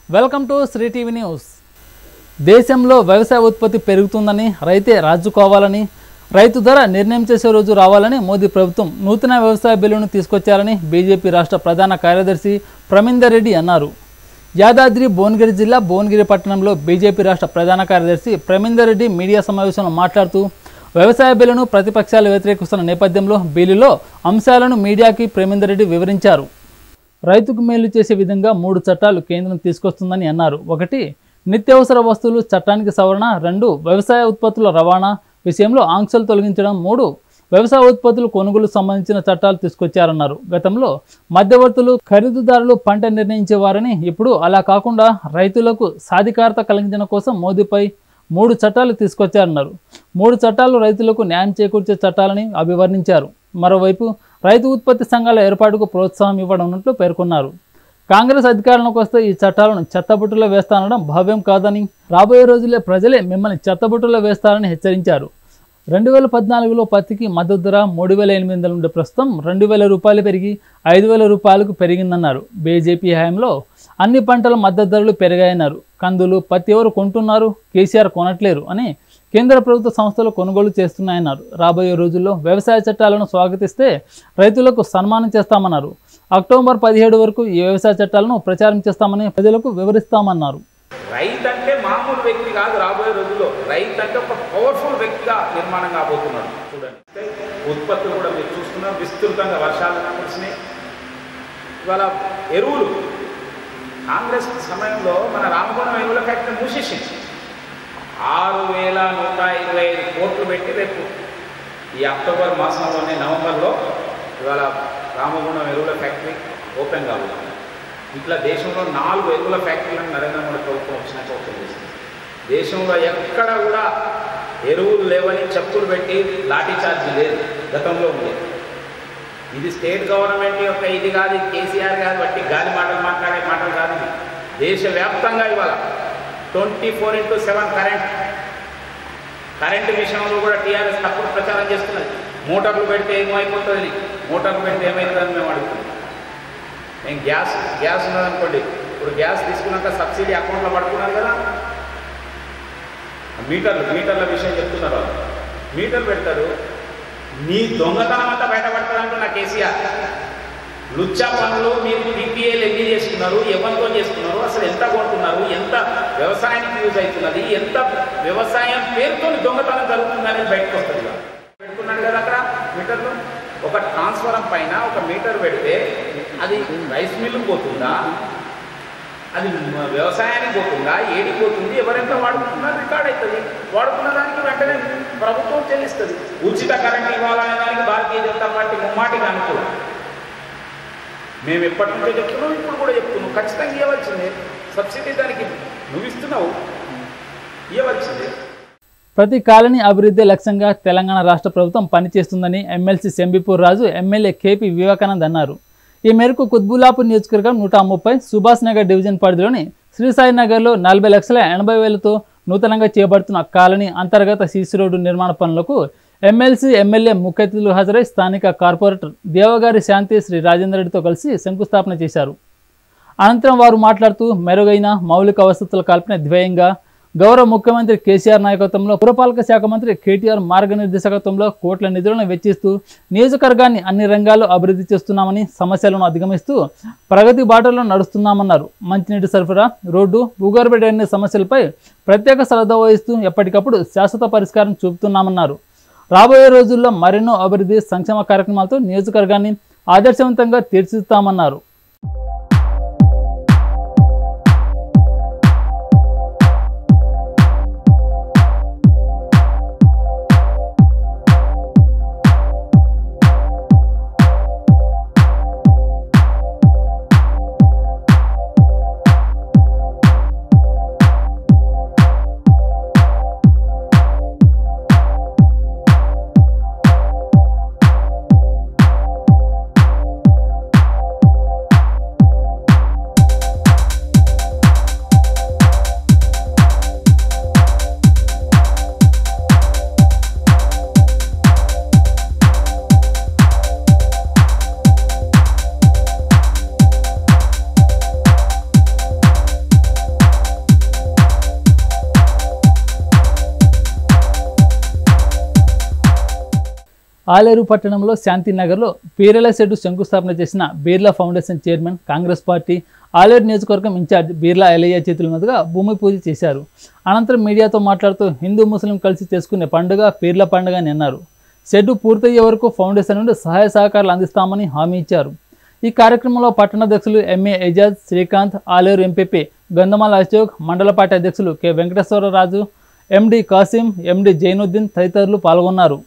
Welcome to Sri TV news దేశంలో వ్యవసాయ ఉత్పత్తి పెరుగుతుందని రైతే రాజుకోవాలని రైతు ధర నిర్ణయం చేసే రోజు రావాలని మోదీ ప్రభుత్వం నూతన వ్యవసాయ బిల్లును తీసుకొచ్చారని బీజేపీ రాష్ట్ర ప్రధాన కార్యదర్శి ప్రమీందర్ రెడ్డి అన్నారు యాదాద్రి భువనగిరి జిల్లా భువనగిరి పట్టణంలో బీజేపీ రాష్ట్ర ప్రధాన కార్యదర్శి ప్రమీందర్ రెడ్డి మీడియా సమావేశంలో మాట్లాడుతూ వ్యవసాయ బిల్లును ప్రతిపక్షాలు వ్యతిరేకిస్తున్న నేపథ్యంలో బిల్లులో అంశాలను మీడియాకి ప్రమీందర్ రెడ్డి వివరించారు రైతుకు మేలు చేసే విధంగా మూడు చట్టాలు కేంద్రం తీసుకొస్తుందని అన్నారు ఒకటి నిత్యావసర వస్తువులు చట్టానికి సవరణ రెండు వ్యవసాయ ఉత్పత్తుల రవాణా విషయంలో ఆంక్షలు తొలగించడం మూడు వ్యవసాయ ఉత్పత్తులు కొనుగోలు సంబంధించిన చట్టాలు తీసుకొచ్చారన్నారు గతంలో మధ్యవర్తులు ఖరీదుదారులు పంట నిర్ణయించేవారని ఇప్పుడు అలా కాకుండా రైతులకు సాధికారత కలిగించడం కోసం మోదీపై మూడు చట్టాలు తీసుకొచ్చారన్నారు మూడు చట్టాలు రైతులకు న్యాయం చేకూర్చే చట్టాలని అభివర్ణించారు మరోవైపు రైతు ఉత్పత్తి సంఘాల ఏర్పాటుకు ప్రోత్సాహం ఇవ్వనున్నట్లు పేర్కొన్నారు కాంగ్రెస్ అధికారంలోకి వస్తే ఈ చట్టాలను చెత్తబుట్టలో వేస్తానడం భావ్యం కాదని రాబోయే రోజుల్లో ప్రజలే మిమ్మల్ని చెత్తబుట్టలో వేస్తారని హెచ్చరించారు రెండు వేల పద్నాలుగులో పత్తికి మద్దతు ధర మూడు వేల ఎనిమిది వందల నుండి ప్రస్తుతం రెండు వేల రూపాయలు పెరిగి ఐదు వేల రూపాయలకు పెరిగిందన్నారు బీజేపీ హయాంలో అన్ని పంటల మద్దతు ధరలు పెరిగాయన్నారు కందులు పత్తి ఎవరు కొంటున్నారు కేసీఆర్ కొనట్లేరు అని కేంద్ర ప్రభుత్వ సంస్థలు కొనుగోలు చేస్తున్నాయన్నారు రాబోయే రోజుల్లో వ్యవసాయ చట్టాలను స్వాగతిస్తే రైతులకు సన్మానం చేస్తామన్నారు అక్టోబర్ పదిహేడు వరకు ఈ వ్యవసాయ చట్టాలను ప్రచారం చేస్తామని ప్రజలకు వివరిస్తామన్నారు రైతు అంటే మామూలు వ్యక్తి కాదు రాబోయే రోజుల్లో రైతు అంటే ఒక పవర్ఫుల్ వ్యక్తిగా నిర్మాణం కాబోతున్నాడు చూడండి అంటే ఉత్పత్తులు కూడా మీరు చూస్తున్నారు విస్తృతంగా వర్షాలు కురిసినాయి ఇవాళ ఎరువులు కాంగ్రెస్ సమయంలో మన రామగుణం ఎరువుల ఫ్యాక్టరీ మూసేసింది ఆరు వేల నూట ఇరవై ఐదు కోట్లు పెట్టి రేపు ఈ అక్టోబర్ మాసంలోనే నవంబర్లో ఇవాళ రామగుణం ఎరువుల ఫ్యాక్టరీ ఓపెన్ కాబోతుంది ఇట్లా దేశంలో నాలుగు ఎరువుల ఫ్యాక్టరీలను నరేంద్ర మోడీ ప్రభుత్వం వచ్చినాక ఓపెన్ చేసింది దేశంలో ఎక్కడ కూడా ఎరువులు లేవని చెప్పులు పెట్టి లాఠీ చార్జ్ లేదు గతంలో ఉంది ఇది స్టేట్ గవర్నమెంట్ యొక్క ఇది కాదు ఇది కేసీఆర్ కాదు బట్టి గాలి మాటలు మాట్లాడే మాటలు కాదు ఇది దేశవ్యాప్తంగా ఇవాళ twenty four into seven current current విషయంలో కూడా టీఆర్ఎస్ తప్పుడు ప్రచారం చేస్తున్నది మోటార్లు పెడితే ఏమైపోతుంది మోటార్లు పెడితే ఏమవుతుందని మేము అడుగుతున్నాం నేను గ్యాస్ గ్యాస్ ఉన్నదనుకోండి ఇప్పుడు గ్యాస్ తీసుకున్నాక సబ్సిడీ అకౌంట్లో పడుతున్నారు కదా మీటర్లు మీటర్ల విషయం చెప్తున్నారు వాళ్ళు మీటర్లు పెడతారు మీ దొంగతనం అంతా బయటపడతారు అంటున్నా కేసీఆర్ లుచ్చా పనులు మీరు పీపీఏలు ఎన్ని చేసుకున్నారు ఎవరితో చేసుకున్నారు అసలు ఎంత కొంటున్నారు ఎంత వ్యవసాయానికి యూజ్ అవుతున్నది ఎంత వ్యవసాయం పేరుతో దొంగతనం జరుగుతుందనేది బయటకు వస్తుంది ఇవాళ. పెడుతున్నాడు కదా అక్కడ మీటర్లు ఒక ట్రాన్స్ఫారం పైన ఒక మీటర్ పెడితే అది రైస్ మిల్లు పోతుందా అది మ- వ్యవసాయానికి పోతుందా ఏడికి పోతుంది ఎవరెంత వాడుకుంటున్నారు రికార్డ్ అవుతుంది వాడుకున్న దానికి వెంటనే ప్రభుత్వం చెల్లిస్తుంది ఉచిత కరెంట్ ఇవ్వాలనే దానికి భారతీయ జనతా పార్టీ ముమ్మాటికి అనుకూలం మేము ఎప్పటి నుంచో చెప్తున్నాం ఇప్పుడు కూడా చెప్తున్నాం ఖచ్చితంగా ఇవ్వవలసిందే సబ్సిడీ దానికి నువ్వు ఇస్తున్నావు ఇవ్వవలసిందే ప్రతి కాలనీ అభివృద్ధి లక్ష్యంగా తెలంగాణ రాష్ట్ర ప్రభుత్వం పనిచేస్తుందని MLC Shambipur Raju MLA KP Vivekanand అన్నారు ఈ మేరకు కుత్బుల్లాపూర్ నియోజకవర్గం నూట ముప్పై సుభాష్ నగర్ డివిజన్ పరిధిలోని శ్రీసాయి నగర్లో నలభై లక్షల ఎనభై వేలతో నూతనంగా చేపడుతున్న కాలనీ అంతర్గత సీసీ రోడ్డు నిర్మాణ పనులకు ఎమ్మెల్సీ ఎమ్మెల్యే ముఖ్య అతిథులు హాజరై స్థానిక కార్పొరేటర్ దేవగారి శాంతి శ్రీ రాజేందర్ రెడ్డితో కలిసి శంకుస్థాపన చేశారు అనంతరం వారు మాట్లాడుతూ మెరుగైన మౌలిక వసతుల కల్పన ధ్యేయంగా గౌరవ ముఖ్యమంత్రి కేసీఆర్ నాయకత్వంలో పురపాలక శాఖ మంత్రి కేటీఆర్ మార్గనిర్దేశకత్వంలో కోట్ల నిధులను వెచ్చిస్తూ నియోజకవర్గాన్ని అన్ని రంగాల్లో అభివృద్ధి చేస్తున్నామని సమస్యలను అధిగమిస్తూ ప్రగతి బాటలో నడుస్తున్నామన్నారు మంచినీటి సరఫరా రోడ్డు భూగర్భ డ్రైనేజ్ సమస్యలపై ప్రత్యేక శ్రద్ధ వహిస్తూ ఎప్పటికప్పుడు శాశ్వత పరిష్కారం చూపుతున్నామన్నారు రాబోయే రోజుల్లో మరెన్నో అభివృద్ధి సంక్షేమ కార్యక్రమాలతో నియోజకవర్గాన్ని ఆదర్శవంతంగా తీర్చిదిద్దామన్నారు ఆలేరు పట్టణంలో శాంతినగర్లో పీరెల షెడ్డు శంకుస్థాపన చేసిన Beerla foundation chairman Congress party Aleru నియోజకవర్గం ఇన్ఛార్జ్ బీర్లా ఎలయ్య చేతుల మీదుగా భూమి పూజ చేశారు అనంతరం మీడియాతో మాట్లాడుతూ హిందూ ముస్లిం కలిసి చేసుకునే పండుగ పీర్ల పండుగ అని అన్నారు షెడ్డు పూర్తయ్యే వరకు ఫౌండేషన్ నుండి సహాయ సహకారాలు అందిస్తామని హామీ ఇచ్చారు ఈ కార్యక్రమంలో పట్టణాధ్యక్షులు MA Ejaz Srikanth Aleru MPP Gandhamala Ashok mandal party అధ్యక్షులు K Venkateswararaju MD Kasim MD Jainuddin తదితరులు పాల్గొన్నారు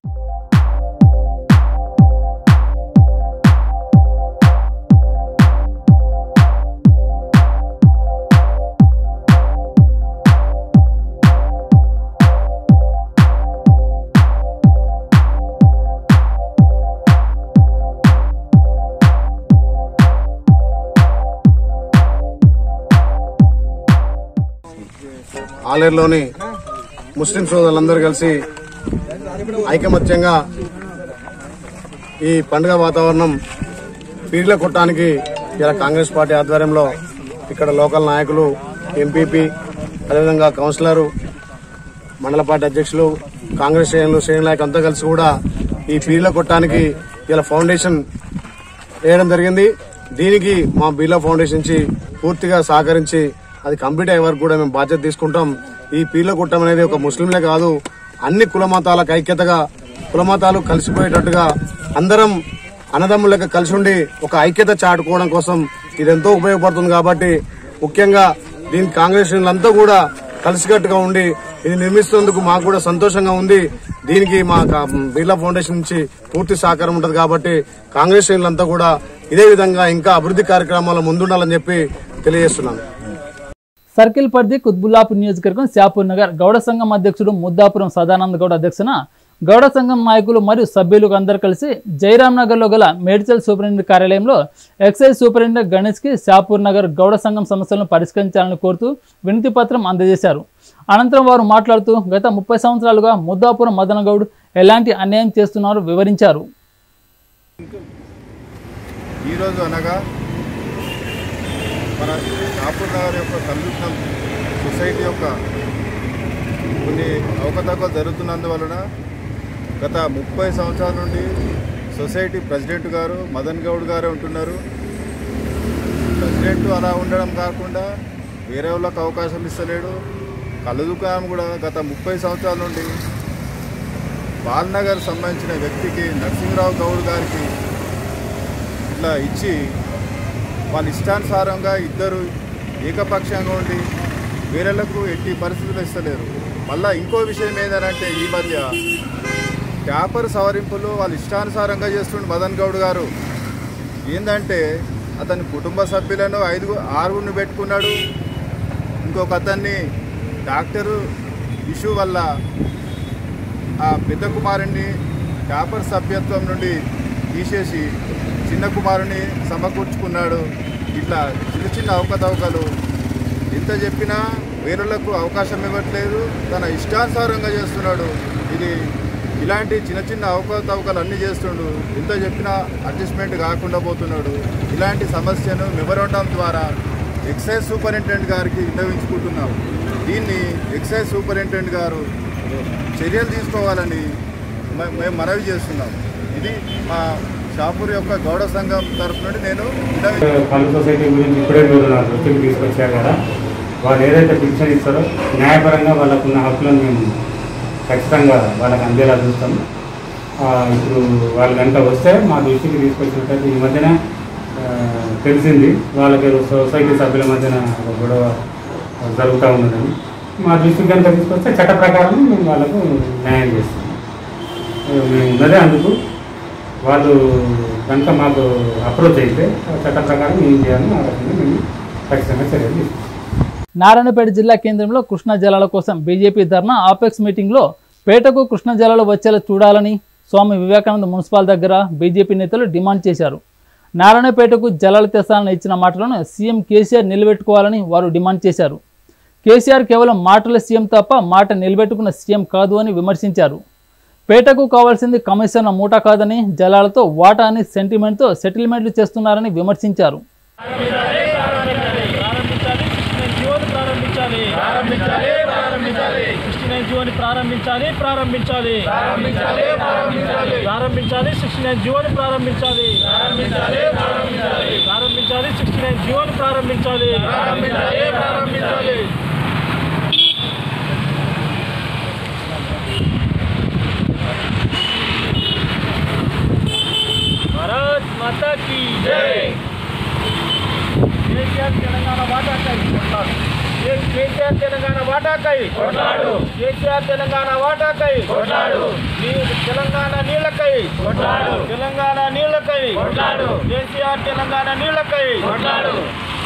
ఆలేరులోని ముస్లిం సోదరులందరూ కలిసి ఐకమత్యంగా ఈ పండుగ వాతావరణం పీర్ల కొట్టానికి ఇలా కాంగ్రెస్ పార్టీ ఆధ్వర్యంలో ఇక్కడ లోకల్ నాయకులు ఎంపీపీ అదేవిధంగా కౌన్సిలరు మండల పార్టీ అధ్యక్షులు కాంగ్రెస్ శ్రేణులు శ్రేణుల నాయకులు అంతా కలిసి కూడా ఈ పీర్ల కొట్టానికి ఇలా ఫౌండేషన్ వేయడం జరిగింది దీనికి మా బిర్లా ఫౌండేషన్ నుంచి పూర్తిగా సహకరించి అది కంప్లీట్ అయ్యే వరకు కూడా మేము బాధ్యత తీసుకుంటాం ఈ పీర్ల కుట్టం అనేది ఒక ముస్లింలే కాదు అన్ని కుల మతాలకు ఐక్యతగా కుల మతాలు కలిసిపోయేటట్టుగా అందరం అన్నదమ్ముల లెక్క కలిసి ఉండి ఒక ఐక్యత చాటుకోవడం కోసం ఇది ఎంతో ఉపయోగపడుతుంది కాబట్టి ముఖ్యంగా దీని కాంగ్రెస్ శ్రేణులంతా కూడా కలిసికట్టుగా ఉండి ఇది నిర్మిస్తున్నందుకు మాకు కూడా సంతోషంగా ఉంది దీనికి మా కా- బిర్లా ఫౌండేషన్ నుంచి పూర్తి సహకారం ఉంటుంది కాబట్టి కాంగ్రెస్ శ్రేణులంతా కూడా ఇదే విధంగా ఇంకా అభివృద్ధి కార్యక్రమాల్లో ముందుండాలని చెప్పి తెలియజేస్తున్నాను సర్కిల్ పరిధి కుత్బుల్లాపూర్ నియోజకవర్గం శాపూర్ నగర్ గౌడ సంఘం అధ్యక్షుడు ముద్దాపురం సదానంద గౌడ అధ్యక్షన గౌడ సంఘం నాయకులు మరియు సభ్యులు అందరూ కలిసి జయరాం నగర్లో గల మేడ్చల్ సూపరింటెండెంట్ కార్యాలయంలో ఎక్సైజ్ సూపరింటెండెంట్ గణేష్కి శాపూర్ నగర్ గౌడ సంఘం సమస్యలను పరిష్కరించాలని కోరుతూ వినతి పత్రం అందజేశారు అనంతరం వారు మాట్లాడుతూ గత ముప్పై సంవత్సరాలుగా ముద్దాపురం మదనగౌడ్ ఎలాంటి అన్యాయం చేస్తున్నారో వివరించారు ఈరోజు అనగా మన కాపూర్ నగర్ యొక్క కల్లుట్నం సొసైటీ యొక్క కొన్ని అవకతవకలు జరుగుతున్నందువలన గత ముప్పై సంవత్సరాల నుండి సొసైటీ ప్రెసిడెంట్ గారు మదన్ గౌడ్ గారే ఉంటున్నారు ప్రెసిడెంట్ అలా ఉండడం కాకుండా వేరే వాళ్ళకి అవకాశం ఇస్తలేడు కళ్ళు దుకాణం కూడా గత ముప్పై సంవత్సరాల నుండి బాల్నగర్ సంబంధించిన వ్యక్తికి నరసింహరావు గౌడ్ గారికి ఇట్లా ఇచ్చి వాళ్ళ ఇష్టానుసారంగా ఇద్దరు ఏకపక్షంగా ఉండి వేరేలకు ఎట్టి పరిస్థితులు ఇస్తలేరు మళ్ళా ఇంకో విషయం ఏంటంటే ఈ మధ్య పేపర్ సవరింపులు వాళ్ళ ఇష్టానుసారంగా చేస్తుండే మదన్ గౌడ్ గారు ఏంటంటే అతని కుటుంబ సభ్యులను ఐదుగు ఆరుగురిని పెట్టుకున్నాడు ఇంకొక అతన్ని డాక్టరు ఇష్యూ వల్ల ఆ పెద్ద కుమారుణ్ణి పేపర్ సభ్యత్వం నుండి తీసేసి చిన్న కుమారుని సమకూర్చుకున్నాడు ఇట్లా చిన్న చిన్న అవకతవకలు ఎంత చెప్పినా వేరులకు అవకాశం ఇవ్వట్లేదు తన ఇష్టానుసారంగా చేస్తున్నాడు ఇది ఇలాంటి చిన్న చిన్న అవకతవకలు అన్నీ చేస్తుండు ఎంత చెప్పినా అడ్జస్ట్మెంట్ కాకుండా పోతున్నాడు ఇలాంటి సమస్యను మెమరండం ద్వారా ఎక్సైజ్ సూపరింటెండెంట్ గారికి విన్నవించుకుంటున్నాం దీన్ని ఎక్సైజ్ సూపరింటెండెంట్ గారు చర్యలు తీసుకోవాలని మే- మేము మనవి చేస్తున్నాం ఇది మా షాపూర్ యొక్క గౌడ సంఘం తరఫు నుండి నేను విన్నవి కళ్ళు సొసైటీ గురించి ఇప్పుడే మీరు నా దృష్టికి తీసుకొచ్చారు కదా వాళ్ళు ఏదైతే పిక్చర్ ఇస్తారో న్యాయపరంగా వాళ్ళకున్న హక్కులను మేము ఖచ్చితంగా వాళ్ళకి అందేలా చూస్తాం ఆ, ఇప్పుడు వాళ్ళు కనుక వస్తే మా దృష్టికి తీసుకొచ్చినట్టయితే ఈ మధ్యన ఆ, తెలిసింది వాళ్ళకి సొసైటీ సభ్యుల మధ్యన ఒక గొడవ జరుగుతూ ఉన్నదని మా దృష్టికి కనుక తీసుకొస్తే చట్ట ప్రకారం మేము వాళ్ళకు న్యాయం చేస్తాం మేము ఉన్నదే అందుకు వాళ్ళు కనుక మాకు అప్రోచ్ అయితే ఆ చట్ట ప్రకారం ఏం చేయాలని ఆ రకంగా మేము ఖచ్చితంగా చర్యలు తీసుకుంటాం నారాయణపేట జిల్లా కేంద్రంలో కృష్ణా జలాల కోసం బీజేపీ ధర్నా ఆపెక్స్ మీటింగ్లో పేటకు కృష్ణా జలాలు వచ్చేలా చూడాలని స్వామి వివేకానంద మున్సిపాల్ దగ్గర బీజేపీ నేతలు డిమాండ్ చేశారు నారాయణపేటకు జలాలు తెస్తానని ఇచ్చిన మాటలను సీఎం కేసీఆర్ నిలబెట్టుకోవాలని వారు డిమాండ్ చేశారు కేసీఆర్ కేవలం మాటల సీఎం తప్ప మాట నిలబెట్టుకున్న సీఎం కాదు అని విమర్శించారు పేటకు కావాల్సింది కమిషన్ల మూట కాదని జలాలతో వాటా అని సెంటిమెంట్తో సెటిల్మెంట్లు చేస్తున్నారని విమర్శించారు ప్రారంభించాలి కృష్ణ జ్యోతి ప్రారంభించాలి ప్రారంభించాలి ప్రారంభించాలి కృష్ణ నైన్ జీవోని ప్రారంభించాలి ప్రారంభించాలి ప్రారంభించాలి ప్రారంభించాలి ప్రారంభించాలి సిక్స్టీ నైన్ జీవోని ప్రారంభించాలి ప్రారంభించాలి ప్రారంభించాలి ప్రారంభించాలి సిక్స్టీ నైన్ జీవోని ప్రారంభించాలి ప్రారంభించాలి ప్రారంభించాలి భారత్ మాతా కీ జై కేసీఆర్ తెలంగాణ వాటాకై కొట్లాడు కేసీఆర్ తెలంగాణ వాటాకై కొట్లాడు కేసీఆర్ తెలంగాణ వాటాకై కొట్లాడు తెలంగాణ నీళ్ళకై కొట్లాడు తెలంగాణ నీళ్ళకై కొట్లాడు కేసీఆర్ తెలంగాణ నీళ్ళకై కొట్లాడు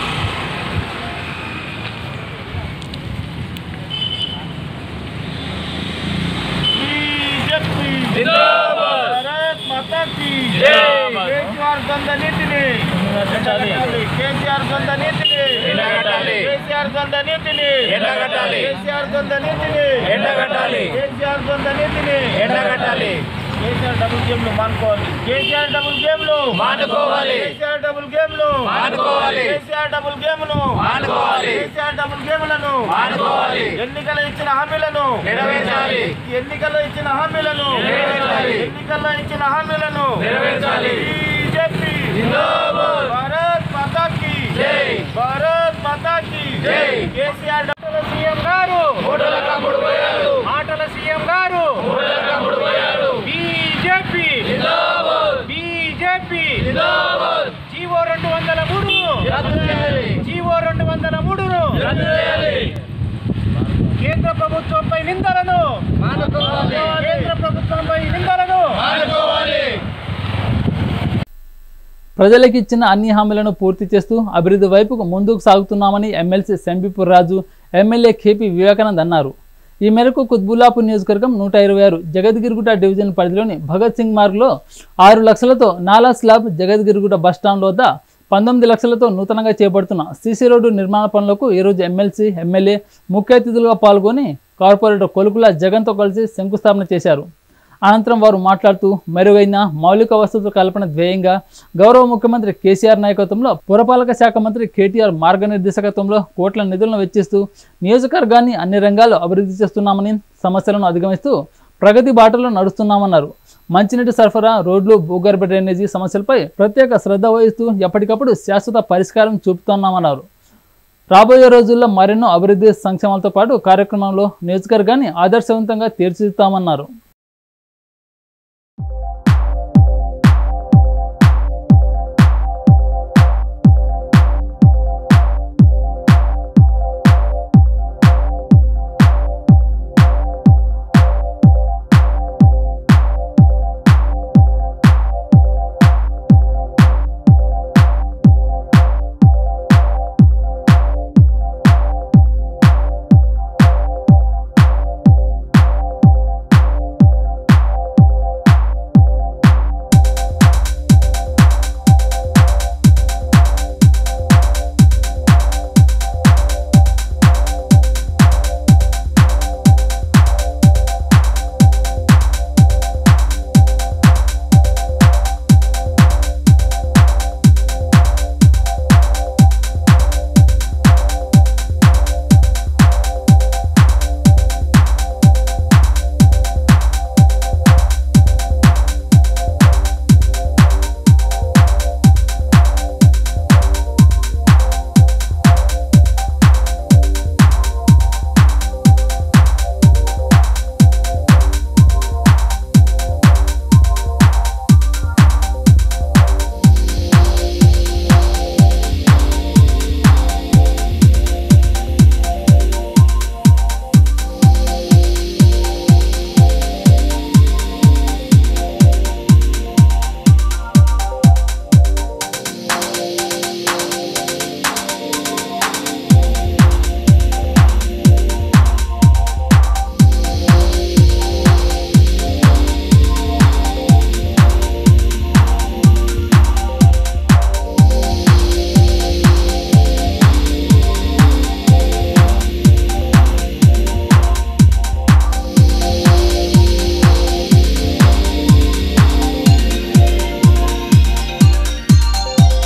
బీజేపీ జిందాబాద్ భారత్ మాతా కీ జై కేసీఆర్ గంధ నీతిని ఎండగట్టాలి కేసీఆర్ గంధ నీతిని ఎండగట్టాలి కేసీఆర్ గంధ నీతిని ఎండగట్టాలి కేసీఆర్ గంధ నీతిని ఎండగట్టాలి కేసీఆర్ గంధ నీతిని ఎండగట్టాలి కేసీఆర్ డబుల్ గేమ్లు మానుకోవాలి కేసీఆర్ డబుల్ గేమ్లు మానుకోవాలి కేసీఆర్ డబుల్ గేమ్లు మానుకోవాలి కేసీఆర్ డబుల్ గేమ్ను మానుకోవాలి కేసీఆర్ డబుల్ గేమ్లను మానుకోవాలి ఎన్నికల ఇచ్చిన హామీలను నెరవేర్చాలి ఎన్నికల్లో ఇచ్చిన హామీలను నెరవేర్చాలి ఎన్నికల్లో ఇచ్చిన హామీలను నెరవేర్చాలి బీజేపీ జిందాబాద్ భారత్ మాతా కీ జై భారత్ మాతా కీ జై కేసీఆర్ డాక్టర్ సీఎం గారు మాటల సీఎం గారు బీజేపీ బీజేపీ జీవో రెండు వందల మూడు జీవో రెండు వందల మూడును కేంద్ర ప్రభుత్వంపై నిందలను కేంద్ర ప్రభుత్వంపై నిందలను ప్రజలకు ఇచ్చిన అన్ని హామీలను పూర్తి చేస్తూ అభివృద్ధి వైపుకు ముందుకు సాగుతున్నామని MLC Shambipur Raju MLA KP Vivekanand అన్నారు ఈ మేరకు కుత్బుల్లాపూర్ నియోజకవర్గం నూట ఇరవై ఆరు జగద్గిరిగుట్ట డివిజన్ పరిధిలోని భగత్ సింగ్ మార్గ్లో ఆరు లక్షలతో నాలా స్లాబ్ జగద్గిరిగుట్ట బస్టాండ్ వద్ద పంతొమ్మిది లక్షలతో నూతనంగా చేపడుతున్న సీసీ రోడ్డు నిర్మాణ పనులకు ఈరోజు ఎమ్మెల్సీ ఎమ్మెల్యే ముఖ్య అతిథులుగా పాల్గొని కార్పొరేటర్ కొలుకుల జగన్తో కలిసి శంకుస్థాపన చేశారు అనంతరం వారు మాట్లాడుతూ మెరుగైన మౌలిక వసతుల కల్పన ధ్యేయంగా గౌరవ ముఖ్యమంత్రి కేసీఆర్ నాయకత్వంలో పురపాలక శాఖ మంత్రి కేటీఆర్ మార్గనిర్దేశకత్వంలో కోట్ల నిధులను వెచ్చిస్తూ నియోజకవర్గాన్ని అన్ని రంగాల్లో అభివృద్ధి చేస్తున్నామని సమస్యలను అధిగమిస్తూ ప్రగతి బాటలో నడుస్తున్నామన్నారు మంచినీటి సరఫరా రోడ్లు భూగర్భ డ్రైనేజీ సమస్యలపై ప్రత్యేక శ్రద్ధ వహిస్తూ ఎప్పటికప్పుడు శాశ్వత పరిష్కారం చూపుతున్నామన్నారు రాబోయే రోజుల్లో మరెన్నో అభివృద్ధి సంక్షేమాలతో పాటు కార్యక్రమంలో నియోజకవర్గాన్ని ఆదర్శవంతంగా తీర్చిదిద్దామన్నారు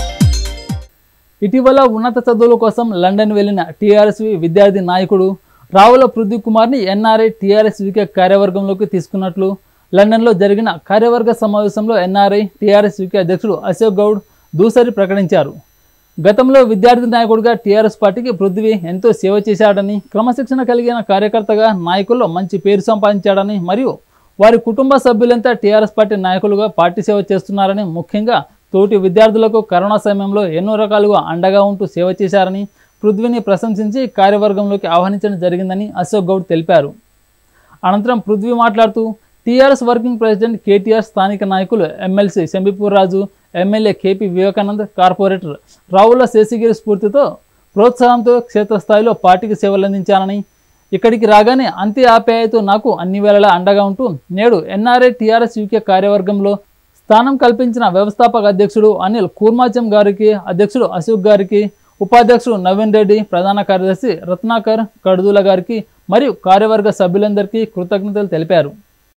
ఇటీవల ఉన్నత చదువుల కోసం లండన్ వెళ్లిన టీఆర్ఎస్ విద్యార్థి నాయకుడు రావుల పృథ్వీ కుమార్ని ఎన్ఆర్ఐ టీఆర్ఎస్ యూకే కార్యవర్గంలోకి తీసుకున్నట్లు లండన్లో జరిగిన కార్యవర్గ సమావేశంలో ఎన్ఆర్ఐ టీఆర్ఎస్ యూకే అధ్యక్షుడు అశోక్ గౌడ్ దూసరి ప్రకటించారు గతంలో విద్యార్థి నాయకుడిగా టీఆర్ఎస్ పార్టీకి పృథ్వీ ఎంతో సేవ చేశాడని క్రమశిక్షణ కలిగిన కార్యకర్తగా నాయకుల్లో మంచి పేరు సంపాదించాడని మరియు వారి కుటుంబ సభ్యులంతా టీఆర్ఎస్ పార్టీ నాయకులుగా పార్టీ సేవ చేస్తున్నారని ముఖ్యంగా తోటి విద్యార్థులకు కరోనా సమయంలో ఎన్నో రకాలుగా అండగా ఉంటూ సేవ చేశారని పృథ్వీని ప్రశంసించి కార్యవర్గంలోకి ఆహ్వానించడం జరిగిందని అశోక్ గౌడ్ తెలిపారు అనంతరం పృథ్వీ మాట్లాడుతూ టీఆర్ఎస్ వర్కింగ్ ప్రెసిడెంట్ కేటీఆర్ స్థానిక నాయకులు MLC Shambipur Raju MLA KP Vivekanand corporator Ravula Seshagiri స్ఫూర్తితో ప్రోత్సాహంతో క్షేత్రస్థాయిలో పార్టీకి సేవలందించానని ఇక్కడికి రాగానే అంతే ఆప్యాయతో నాకు అన్ని వేళలా అండగా ఉంటూ నేడు ఎన్ఆర్ఐ టీఆర్ఎస్ యూకే కార్యవర్గంలో స్థానం కల్పించిన వ్యవస్థాపక అధ్యక్షుడు అనిల్ కూర్మాచం గారికి అధ్యక్షుడు అశోక్ గారికి ఉపాధ్యక్షుడు నవీన్ రెడ్డి ప్రధాన కార్యదర్శి రత్నాకర్ కడుదుల గారికి మరియు కార్యవర్గ సభ్యులందరికీ కృతజ్ఞతలు తెలిపారు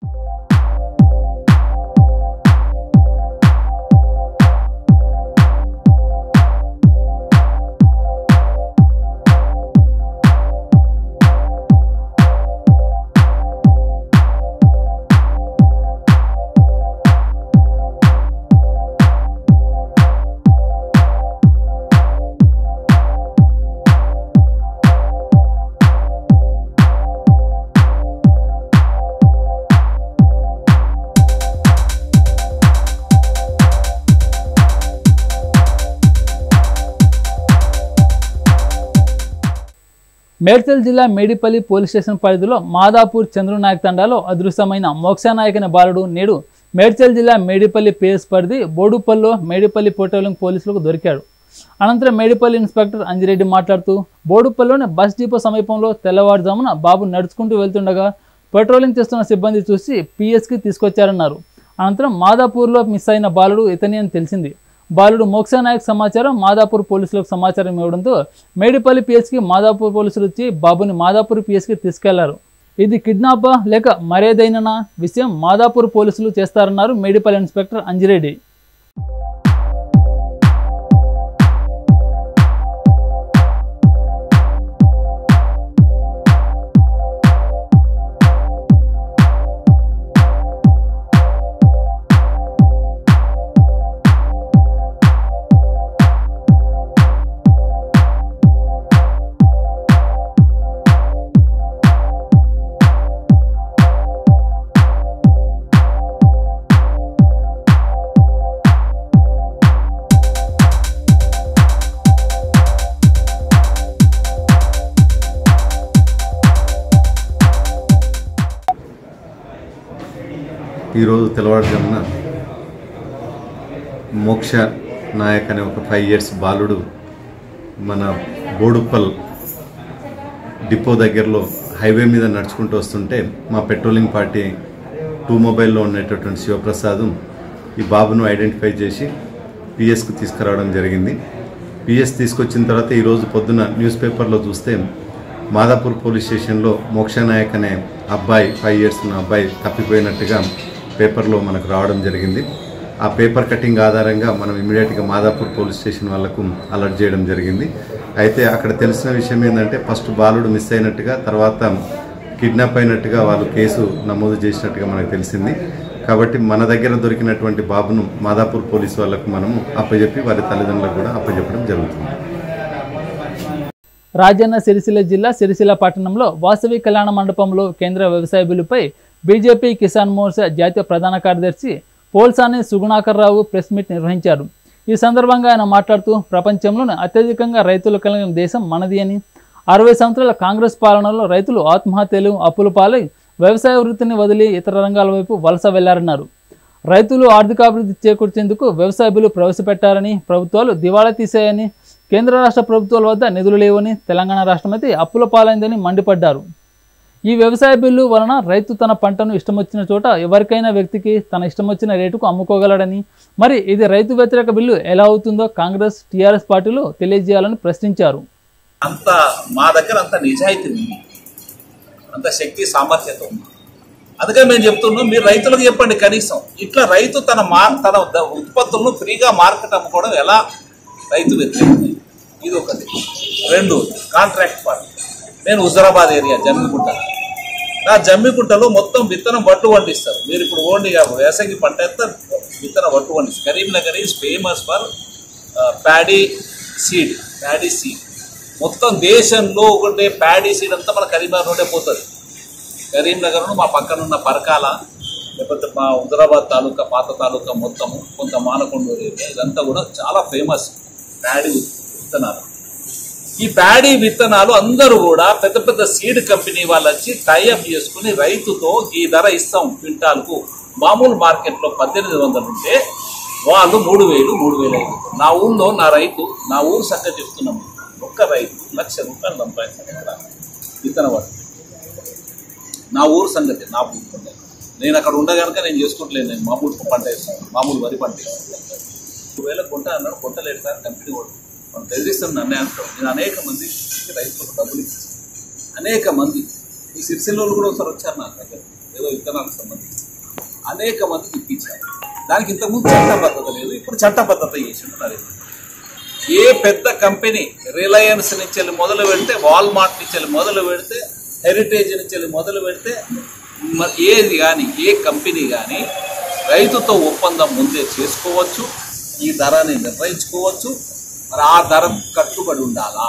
మేడ్చల్ జిల్లా మేడిపల్లి పోలీస్ స్టేషన్ పరిధిలో మాదాపూర్ చంద్రనాయక్ తండాలో అదృశ్యమైన మోక్షానాయక్ అనే బాలుడు నేడు మేడ్చల్ జిల్లా మేడిపల్లి పిఎస్ పరిధి బోడుపల్లో మేడిపల్లి పెట్రోలింగ్ పోలీసులకు దొరికాడు అనంతరం మేడిపల్లి ఇన్స్పెక్టర్ అంజిరెడ్డి మాట్లాడుతూ బోడుపల్లిలోని బస్ డిపో సమీపంలో తెల్లవారుజామున బాబు నడుచుకుంటూ వెళ్తుండగా పెట్రోలింగ్ చేస్తున్న సిబ్బంది చూసి పిఎస్కి తీసుకొచ్చారన్నారు అనంతరం మాదాపూర్లో మిస్ అయిన బాలుడు ఇతని అని తెలిసింది బాలుడు మోక్షానాయక్ సమాచారం మాదాపూర్ పోలీసులకు సమాచారం ఇవ్వడంతో మేడిపల్లి పిఎస్కి మాదాపూర్ పోలీసులు వచ్చి బాబుని మాదాపూర్ పిఎస్కి తీసుకెళ్లారు ఇది కిడ్నాపా లేక మరేదైనా విషయం మాదాపూర్ పోలీసులు చేస్తారన్నారు మేడిపల్లి ఇన్స్పెక్టర్ అంజిరెడ్డి ఈరోజు తెల్లవారుజామున మోక్ష నాయక్ అనే ఒక ఫైవ్ ఇయర్స్ బాలుడు మన బోడుప్పల్ డిపో దగ్గరలో హైవే మీద నడుచుకుంటూ వస్తుంటే మా పెట్రోలింగ్ పార్టీ టూ మొబైల్లో ఉండేటటువంటి శివప్రసాద్ ఈ బాబును ఐడెంటిఫై చేసి పిఎస్కు తీసుకురావడం జరిగింది పిఎస్ తీసుకొచ్చిన తర్వాత ఈరోజు పొద్దున న్యూస్ పేపర్లో చూస్తే మాదాపూర్ పోలీస్ స్టేషన్లో మోక్షనాయక్ అనే అబ్బాయి ఫైవ్ ఇయర్స్ ఉన్న అబ్బాయి తప్పిపోయినట్టుగా పేపర్లో మనకు రావడం జరిగింది ఆ పేపర్ కటింగ్ ఆధారంగా మనం ఇమీడియట్గా మాదాపూర్ పోలీస్ స్టేషన్ వాళ్ళకు అలర్ట్ చేయడం జరిగింది అయితే అక్కడ తెలిసిన విషయం ఏంటంటే ఫస్ట్ బాలుడు మిస్ అయినట్టుగా తర్వాత కిడ్నాప్ అయినట్టుగా వాళ్ళు కేసు నమోదు చేసినట్టుగా మనకు తెలిసింది కాబట్టి మన దగ్గర దొరికినటువంటి బాబును మాదాపూర్ పోలీసు వాళ్ళకు మనము అప్పచెప్పి వారి తల్లిదండ్రులకు కూడా అప్పచెప్పడం జరుగుతుంది రాజన్న సిరిసిల్ల జిల్లా సిరిసిల్ల పట్టణంలో వాసవి కళ్యాణ మండపంలో కేంద్ర వ్యవసాయ బిల్లుపై బీజేపీ కిసాన్ మోర్చా జాతీయ ప్రధాన కార్యదర్శి పోల్సాని సుగుణాకర్ రావు ప్రెస్ మీట్ నిర్వహించారు ఈ సందర్భంగా ఆయన మాట్లాడుతూ ప్రపంచంలోనే అత్యధికంగా రైతులు కలిగిన దేశం మనది అని అరవై సంవత్సరాల కాంగ్రెస్ పాలనలో రైతులు ఆత్మహత్యలు అప్పుల పాలై వ్యవసాయ వృత్తిని వదిలి ఇతర రంగాల వైపు వలస వెళ్లారన్నారు రైతులు ఆర్థికాభివృద్ధి చేకూర్చేందుకు వ్యవసాయ బిల్లు ప్రవేశపెట్టారని ప్రభుత్వాలు దివాళా తీశాయని కేంద్ర రాష్ట్ర ప్రభుత్వాల వద్ద నిధులు లేవని తెలంగాణ రాష్ట్రమైతే అప్పుల పాలైందని మండిపడ్డారు ఈ వ్యవసాయ బిల్లు వలన రైతు తన పంటను ఇష్టం వచ్చిన చోట ఎవరికైనా వ్యక్తికి తన ఇష్టం వచ్చిన రేటుకు అమ్ముకోగలడని మరి ఇది రైతు వ్యతిరేక బిల్లు ఎలా అవుతుందో కాంగ్రెస్ టీఆర్ఎస్ పార్టీలు తెలియజేయాలని ప్రశ్నించారు అంత మా దగ్గర అంత నిజాయితీ ఉంది అంత శక్తి సామర్థ్యత ఉంది అందుకే మేము చెప్తున్నాం మీరు రైతులకు చెప్పండి కనీసం ఇట్లా రైతు తన మా తన ద- ఉత్పత్తులను ఫ్రీగా మార్కెట్ అమ్ముకోవడం ఎలా రైతు వ్యతిరేకం ఇది ఒకటి రెండు కాంట్రాక్ట్ పార్టీ నేను హుజరాబాద్ ఏరియా జమ్మిగుంట నా జమ్మిగుంటలో మొత్తం విత్తనం వట్టు వండిస్తారు మీరు ఇప్పుడు ఓన్లీ వేసంగి పంట అంతా విత్తనం వట్టు వండిస్తారు Karimnagar is famous for paddy seed paddy seed మొత్తం దేశంలో ఒకటే ప్యాడీ సీడ్ అంతా మన కరీంనగర్ నుండే పోతుంది కరీంనగర్ మా పక్కన ఉన్న పరకాల లేకపోతే మా హుజరాబాద్ తాలూకా పాత తాలూకా మొత్తము కొంత మానకొండూరు ఏరియా ఇదంతా కూడా చాలా ఫేమస్ ప్యాడీ విత్తనాలు ఈ ప్యాడీ విత్తనాలు అందరూ కూడా పెద్ద పెద్ద సీడ్ కంపెనీ వాళ్ళు వచ్చి టైఅప్ చేసుకుని రైతుతో ఈ ధర ఇస్తాం క్వింటాల్కు మామూలు మార్కెట్లో పద్దెనిమిది వందలు ఉంటే వాళ్ళు మూడు వేలు మూడు వేలు ఐదు వందలు. నా ఊళ్ళో నా రైతు నా ఊరు సంగతి చెప్తున్నాం ఒక్క రైతు లక్ష రూపాయలు సంపాదించాడు విత్తన వాడు నా ఊరు సంగతి నా ఊరు నేను అక్కడ ఉండగనుక నేను చేసుకుంటలేను నేను మామూలు పంట వేస్తాను మామూలు వరి పంట వేస్తాను ఒకవేళ కొంట అన్నాడు కొంటలేడు సార్ కంపెనీ వాడు మనం బెదిరిస్తాం నన్నే అంటాం నేను అనేక మంది రైతులకు డబ్బులు ఇచ్చాను అనేక మంది ఈ సిరిసిల్ల వాళ్ళు కూడా ఒకసారి వచ్చారు నా దగ్గర ఏదో విత్తనాలకు సంబంధించి అనేక మందికి ఇప్పించారు దానికి ఇంతకుముందు చట్టబద్ధత లేదు ఇప్పుడు చట్టబద్ధత చేసిండు నరేంద్ర మోడీ. ఏ పెద్ద కంపెనీ రిలయన్స్ నుంచి వెళ్ళి మొదలు పెడితే వాల్మార్ట్ నుంచి వెళ్ళి మొదలు పెడితే హెరిటేజ్ నుంచి వెళ్ళి మొదలు పెడితే మ- ఏది కానీ ఏ కంపెనీ కానీ రైతుతో ఒప్పందం ముందే చేసుకోవచ్చు ఈ ధరని నిర్ణయించుకోవచ్చు మరి ఆ ధర కట్టుబడి ఉండాలా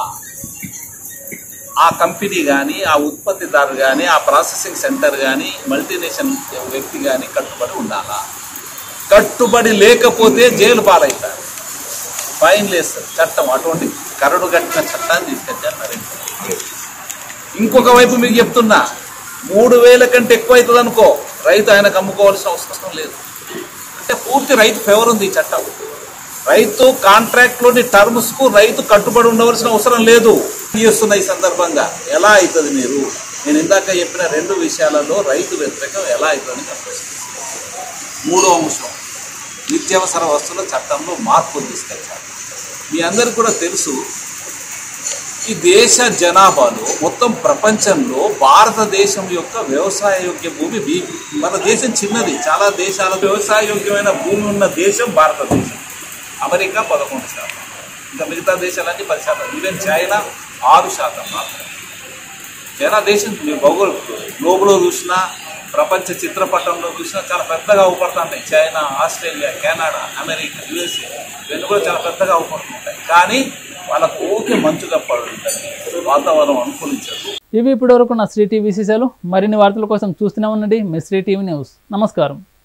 ఆ కంపెనీ కానీ ఆ ఉత్పత్తిదారు కానీ ఆ ప్రాసెసింగ్ సెంటర్ కానీ మల్టీనేషనల్ వ్యక్తి కానీ కట్టుబడి ఉండాలా కట్టుబడి లేకపోతే జైలు పాలవుతారు ఫైన్ వేస్తారు చట్టం అటువంటి కరడు కట్టిన చట్టాన్ని తీసుకొచ్చారు నరేంద్ర మోడీ. ఇంకొక వైపు మీకు చెప్తున్నా మూడు వేల కంటే ఎక్కువ అవుతుంది అనుకో రైతు ఆయనకు అమ్ముకోవాల్సిన అవసరం లేదు అంటే పూర్తి రైతు ఫేవర్ ఉంది ఈ చట్టం రైతు కాంట్రాక్ట్ లోని టర్మ్స్ కు రైతు కట్టుబడి ఉండవలసిన అవసరం లేదు చేస్తున్న ఈ సందర్భంగా ఎలా అవుతుంది మీరు నేను ఇందాక చెప్పిన రెండు విషయాలలో రైతు వ్యతిరేకం ఎలా అవుతుందని చెప్పేసి మూడో అంశం నిత్యావసర వస్తువుల చట్టంలో మార్పులు తీసుకొచ్చారు మీ అందరికి కూడా తెలుసు ఈ దేశ జనాభాలో మొత్తం ప్రపంచంలో భారతదేశం యొక్క వ్యవసాయ యోగ్య భూమి బీ మన దేశం చిన్నది చాలా దేశాల వ్యవసాయ యోగ్యమైన భూమి ఉన్న దేశం భారతదేశం అమెరికా పదకొండు శాతం ఇంకా మిగతా దేశాలన్నీ పది శాతం ఈవెన్ చైనా ఆరు శాతం మాత్రమే చైనా దేశం మీరు భౌగోళ గ్లోబులో చూసినా ప్రపంచ చిత్రపటంలో చూసినా చాలా పెద్దగా అవుపడుతుంటాయి China Australia Canada America USA ఇవన్నీ కూడా చాలా పెద్దగా అవుపడుతుంటాయి కానీ వాళ్ళకు ఓకే మంచుగా పడుతుంది వాతావరణం అనుకూలించదు ఇవి ఇప్పటివరకు నా శ్రీ టీవీ విశేషాలు మరిన్ని వార్తల కోసం చూస్తూనే ఉండండి మీ శ్రీ టీవీ న్యూస్ నమస్కారం